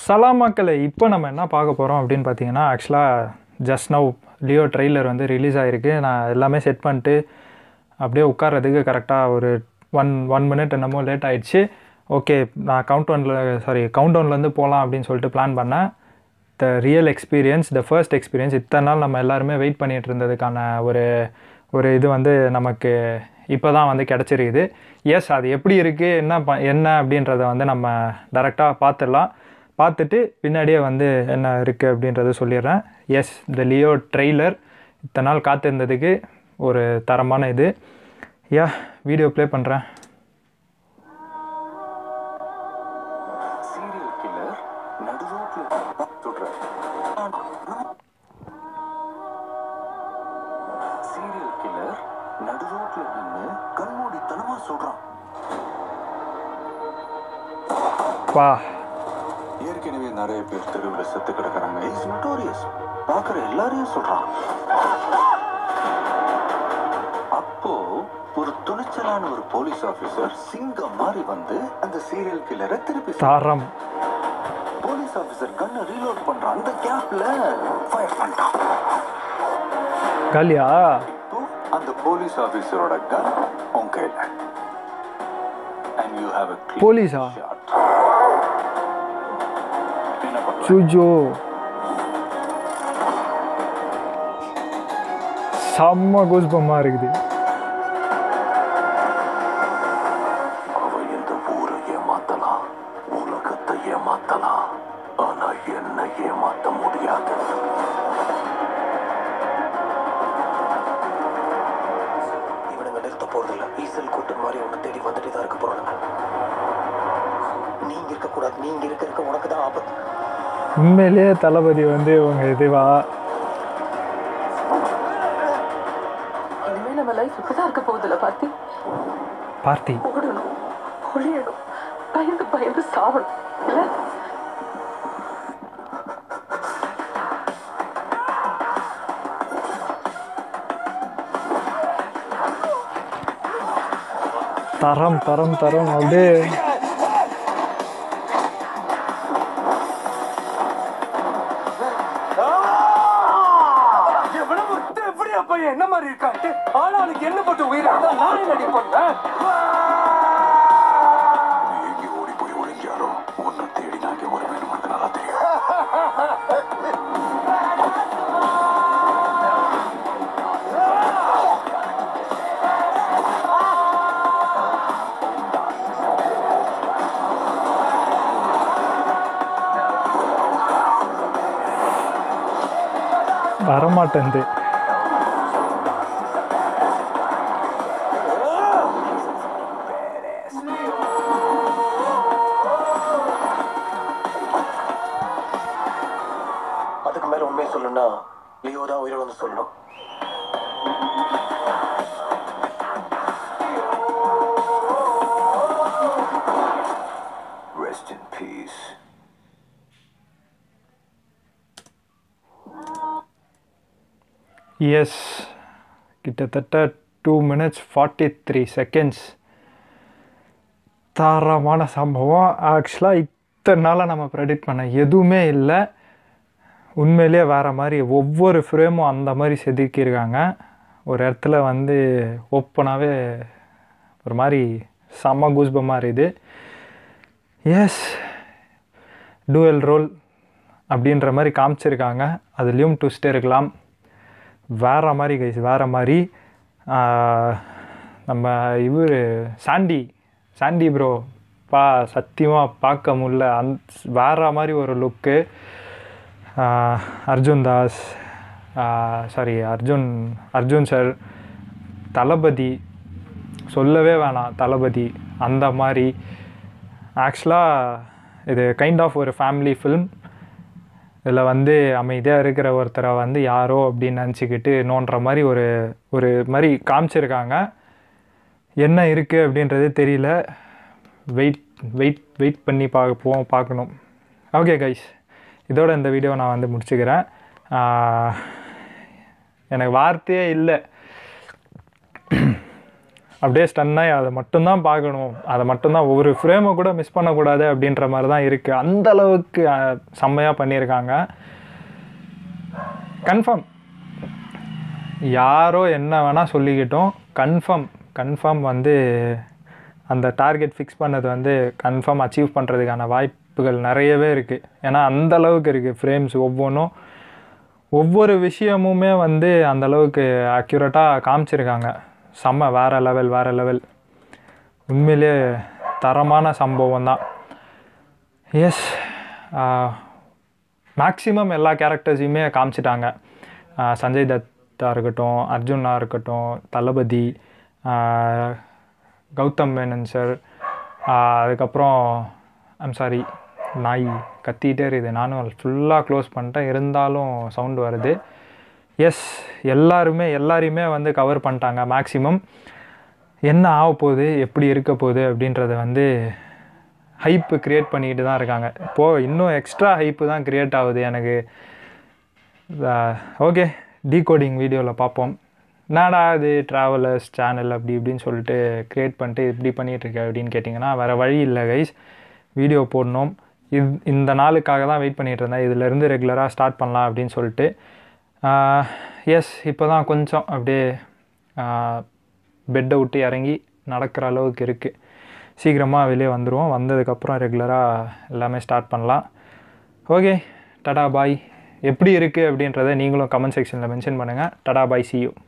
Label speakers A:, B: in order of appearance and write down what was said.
A: சலாம் மக்களே இப்போ நம்ம என்ன பார்க்க போகிறோம் அப்படின்னு பார்த்தீங்கன்னா ஆக்சுவலாக ஜஸ்ட் நவ் லியோ ட்ரெய்லர் வந்து ரிலீஸ் ஆகிருக்கு நான் எல்லாமே செட் பண்ணிட்டு அப்படியே உட்கார்றதுக்கு கரெக்டாக ஒரு ஒன் ஒன் மினிட் என்னமோ லேட் ஆயிடுச்சு ஓகே நான் கவுண்ட் ஒனில் சாரி கவுண்ட் ஒன்லேருந்து போகலாம் அப்படின்னு சொல்லிட்டு பிளான் பண்ணேன் the real experience the first experience இத்தனை நாள் நம்ம எல்லாருமே வெயிட் பண்ணிட்டு இருந்ததுக்கான ஒரு ஒரு இது வந்து நமக்கு இப்போ தான் வந்து கிடச்சிருக்குது எஸ் அது எப்படி இருக்குது என்ன ப என்ன அப்படின்றத வந்து நம்ம டேரெக்டாக பார்த்துடலாம் பார்த்துட்டு பின்னாடியே வந்து என்ன இருக்குது அப்படின்றத சொல்லிடுறேன் எஸ் த லியோ ட்ரெய்லர் இத்தனை நாள் காத்திருந்ததுக்கு ஒரு தரமான இது யா வீடியோ ப்ளே பண்ணுறேன்
B: சீரியல் கில்லர் நடு ரோட்ல சுடுறாரு சீரியல் கில்லர் நடு ரோட்ல நின்னு கண்மூடித்தனமா சுடுறான்
A: வா
B: ஏற்கனவே நிறைய பேர் தெருவில் செத்து கிடக்குறாங்க இஸ் நோட்டோரியஸ் பார்க்குற எல்லாரையும் சொல்றான் அப்போ ஒரு துணிச்சலான ஒரு போலீஸ் ஆபீசர் சிங்கம் மாதிரி வந்து அந்த சீரியல் கில்லரை திருப்பி சுடுறான்.
A: தரம்
B: போலீஸ் ஆபீசர் கண்ணை ரீலோட் பண்றான் அந்த கேப்ல ஃபயர் பண்ணிட்டான்
A: காலியா
B: இப்போ அந்த போலீஸ் ஆபீசரோட கன் உன் கையில and you have a clean
A: போலீஸா
B: shot என்ன பண்ணலாம்
A: சுஜோ செம்ம கூஸ்பமாக இருக்குது
B: அவ இந்த ஊரை ஏமாத்தலாம் உலகத்தை ஏமாத்தலாம் ஆனா என்ன ஏமாத்த முடியாது
C: இவனுங்க நிறுத்த போறதில்ல ஈசல் கூட்டம் மாதிரி உன்னை தேடி வந்துட்டு தான் இருக்க போறானுங்க நீங்க இருக்க கூடாது நீங்க இருக்க இருக்க உனக்கு தான் ஆபத்து
A: உண்மையிலேயே தளபதி வந்து உங்க இதுவா
D: இனிமே நம்ம லைஃப் இப்படிதான் இருக்க போகுதுல பார்த்தி
A: பார்த்தி
D: ஓடணும் ஒளியணும் பயந்து பயந்து சாவணும் இல்ல
A: தரம் தரம் தரம் அப்படியே
E: எவ்வளவு எப்படியா பையன் என்ன மாதிரி இருக்கான்ட்டு ஆளாளுக்கு என்ன போட்டு உயிரை நானே நடி பண்ணேன்
B: நீ எங்கே ஓடி போய் ஒளிஞ்சாலும் உன்னை தேடி நான் இங்கே வருவேன் உனக்கு நல்லா தெரியும்
A: வரமாட்டேன்து
C: அதுக்கு மேல உண்மையை சொல்லணும்னா லியோ தான் உயிரோட வந்து சொல்லணும்
B: ரெஸ்ட் இன் பீஸ்
A: எஸ் கிட்டத்தட்ட two minutes forty three seconds தரமான சம்பவம் ஆக்சுவலாக இத்தனை நாளாக நம்ம ப்ரெடிக்ட் பண்ண எதுவுமே இல்லை உண்மையிலேயே வேறு மாதிரி ஒவ்வொரு ஃப்ரேமும் அந்த மாதிரி செதுக்கியிருக்காங்க ஒரு இடத்துல வந்து ஓப்பனாகவே ஒரு மாதிரி செம்ம கூஸ்பமாக இருக்குது எஸ் டூவல் ரோல் அப்படின்ற மாதிரி காமிச்சிருக்காங்க அதுலேயும் ட்விஸ்ட் இருக்கலாம் வேற மாதிரி கைஸ் வேற மாதிரி ஆஹ், நம்ம இவர் சாண்டி சாண்டி ப்ரோ பா சத்தியமாக பார்க்க முடியல அந் வேற மாதிரி ஒரு look Arjun Das sorry Arjun Arjun sir Thalapathy சொல்லவே வேணாம் தளபதி அந்த மாதிரி ஆக்சுவலாக இது கைண்ட் ஆஃப் ஒரு ஃபேமிலி ஃபில்ம் இதில் வந்து அமைதியாக இருக்கிற ஒருத்தரை வந்து யாரோ அப்படின்னு நினச்சிக்கிட்டு நோண்டுற மாதிரி ஒரு ஒரு மாதிரி காமிச்சிருக்காங்க என்ன இருக்குது அப்படின்றது தெரியல வெயிட் வெயிட் வெயிட் பண்ணி பார்ப்போம் பார்க்கணும் ஓகே கைஸ் இதோட இந்த வீடியோ நான் வந்து முடிச்சுக்கிறேன் ஆஹ், எனக்கு வார்த்தையே இல்லை அப்படியே ஸ்டன்னாகி அதை மட்டும்தான் பார்க்கணும் அதை மட்டும்தான் ஒரு ஃப்ரேமை கூட மிஸ் பண்ணக்கூடாது அப்படின்ற மாதிரி தான் இருக்குது அந்த அளவுக்கு அஹ், செம்மையாக பண்ணியிருக்காங்க கன்ஃபார்ம் யாரோ என்ன வேணால் சொல்லிக்கிட்டோம் கன்ஃபார்ம் கன்ஃபார்ம் வந்து அந்த டார்கெட் ஃபிக்ஸ் பண்ணது வந்து கன்ஃபார்ம் அச்சீவ் பண்ணுறதுக்கான வாய்ப்புகள் நிறையவே இருக்குது ஏன்னா அந்த அளவுக்கு இருக்குது ஃப்ரேம்ஸ் ஒவ்வொன்றும் ஒவ்வொரு விஷயமுமே வந்து அந்த அளவுக்கு அக்யூரேட்டாக காமிச்சிருக்காங்க செம்ம வேறு லெவல் வேறு லெவல் உண்மையிலே தரமான சம்பவம் தான் எஸ் மேக்ஸிமம் எல்லா கேரக்டர்ஸையுமே காமிச்சிட்டாங்க ஆஹ் சஞ்சய் தத்தா இருக்கட்டும் அர்ஜுனா இருக்கட்டும் தளபதி ஆஹ் கௌதம் மேனன் சார் அதுக்கப்புறம் ஐம் சாரி நாய் கத்திக்கிட்டே இருக்குது நானும் ஃபுல்லாக க்ளோஸ் பண்ணிட்டேன் இருந்தாலும் சவுண்டு வருது எஸ் எல்லாருமே எல்லாரையுமே வந்து கவர் பண்ணிட்டாங்க மேக்ஸிமம் என்ன ஆக போகுது எப்படி இருக்க போகுது அப்படின்றத வந்து ஹைப்பு க்ரியேட் பண்ணிக்கிட்டு தான் இருக்காங்க இப்போது இன்னும் எக்ஸ்ட்ரா ஹைப்பு தான் க்ரியேட் ஆகுது எனக்கு ஓகே டீகோடிங் வீடியோவில் பார்ப்போம் என்னடா இது ட்ராவலர்ஸ் சேனல் அப்படி இப்படின்னு சொல்லிட்டு க்ரியேட் பண்ணிட்டு இப்படி பண்ணிகிட்டு இருக்க அப்படின்னு கேட்டிங்கன்னா வேறு வழி இல்லை கைஸ் வீடியோ போடணும் இது இந்த நாளுக்காக தான் வெயிட் பண்ணிகிட்டு இருந்தேன் இதிலேருந்து ரெகுலராக ஸ்டார்ட் பண்ணலாம் அப்படின்னு சொல்லிட்டு எஸ் இப்போ தான் கொஞ்சம் அப்படியே பெட்டை விட்டு இறங்கி நடக்கிற அளவுக்கு இருக்குது சீக்கிரமாக வெளியே வந்துடுவோம் வந்ததுக்கப்புறம் ரெகுலராக எல்லாமே ஸ்டார்ட் பண்ணலாம் ஓகே டடா பாய் எப்படி இருக்குது அப்படின்றத நீங்களும் கமெண்ட் செக்ஷனில் மென்ஷன் பண்ணுங்கள் டடா பாய் see you